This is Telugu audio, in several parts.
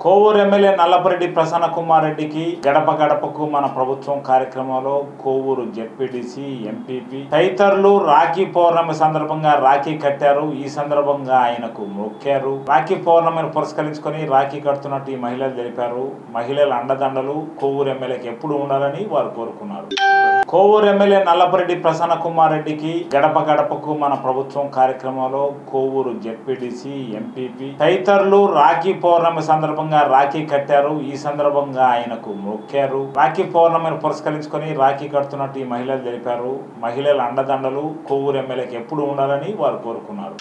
కోవూరు ఎమ్మెల్యే నల్లపరెడ్డి ప్రసన్న కుమార్ రెడ్డికి గడప గడపకు మన ప్రభుత్వం కార్యక్రమంలో కోవూరు జెడ్పీటీసీ ఎంపీపీ తదితరులు రాఖీ పౌర్ణమి సందర్భంగా రాఖీ కట్టారు ఈ సందర్భంగా ఆయనకు మొక్కారు రాఖీ పౌర్ణమిని పురస్కరించుకొని రాఖీ కడుతున్నట్టు ఈ మహిళలు తెలిపారు మహిళల అండదండలు కోవూరు ఎమ్మెల్యేకి ఎప్పుడు ఉండాలని వారు కోరుకున్నారు కోవూరు ఎమ్మెల్యే నల్లపరెడ్డి ప్రసన్న కుమార్ రెడ్డికి గడప గడపకు మన ప్రభుత్వం కార్యక్రమంలో కోవూరు జెడ్పీటీసీ ఎంపీపీ తదితరులు రాఖీ పౌర్ణమి సందర్భంగా రాఖీ కట్టారు ఈ సందర్భంగా ఆయనకు మొక్కారు రాఖీ పౌర్ణమిని పురస్కరించుకొని రాఖీ కడుతున్నట్టు ఈ మహిళలు తెలిపారు మహిళల అండదండలు కోవూరు ఎమ్మెల్యేకి ఎప్పుడు ఉండాలని వారు కోరుకున్నారు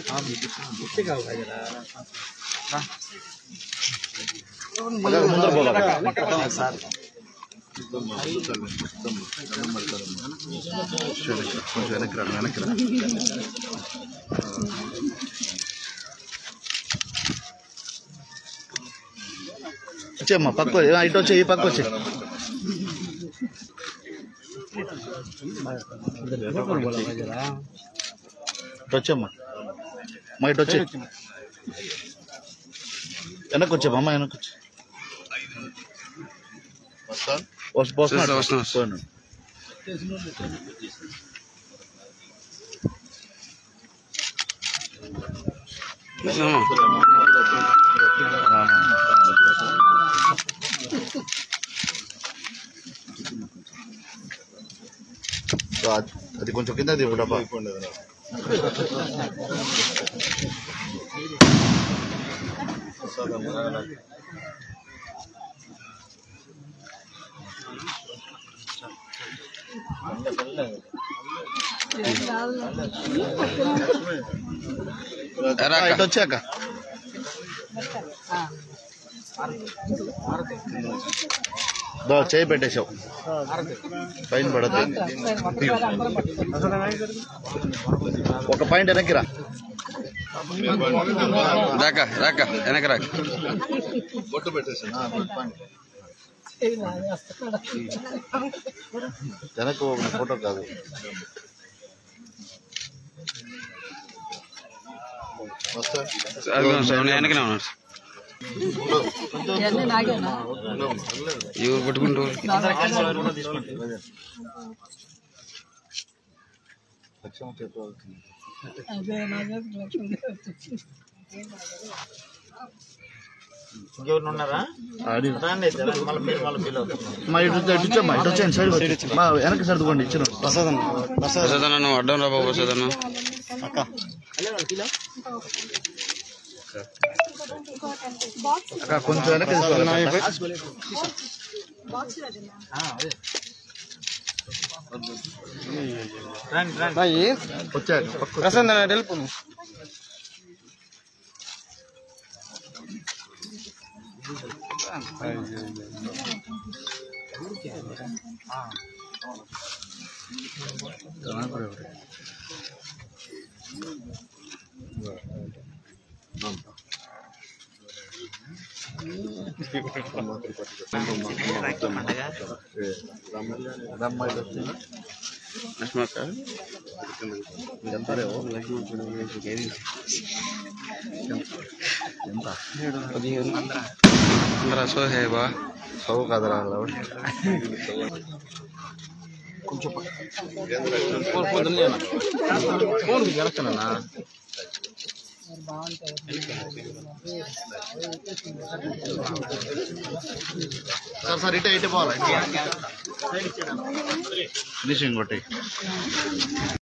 కొంచెం వెనక్కి రా వెనక్కి రా వచ్చేమ్మా పక్క వచ్చి. ఆ, ఇటు వచ్చే ఈ పక్క వచ్చే ఇటు వచ్చేమ్మా మా ఇటు వచ్చే వెనక్కి వచ్చేమ్మా అమ్మ వెనక్కి వచ్చే వస్తు పోస్తున్నా పోయినాడు. సో అది- అది కొంచెం కింద దిగు డబ్బా ఆ, ఇటు వచ్చాక దో చేయి పెట్టేశావు పైన పడద్దు ఒక పాయింట్ వెనక్కి రా రాక రాక వెనక రాక బొట్టు పెట్టేసాను వెనక్కి ఒక ఫోటో కాదు వస్తా వెనకనే ఉన్నాడు ఎవరు పట్టుకుంటూ లక్ష్యం చెప్పవలసింది ఆడి. మా ఇటు ఇటు ఇచ్చమ్మా ఇటు వచ్చేయండి సైడ్ వచ్చి. మా వెనక్కి సర్దుకోండి ఇచ్చిన ప్రసాదన్న నువ్వు అడ్డం రా బాబు ప్రసాదన్న అక్క కొంచెం వెనక్కి తీసుకోవాలి. వచ్చాక పక్క ప్రసాద్ తెలుపు రమ్మ ఇటు వచ్చి. లక్ష్మక్క ఎంత రేవో? ఎంత పదిహేను అందరూ సోహేబా సౌ కాదరా లవడ్. సార్ సార్ ఇటే ఇటే పోవాలి ఫినిషింగ్ కొట్టి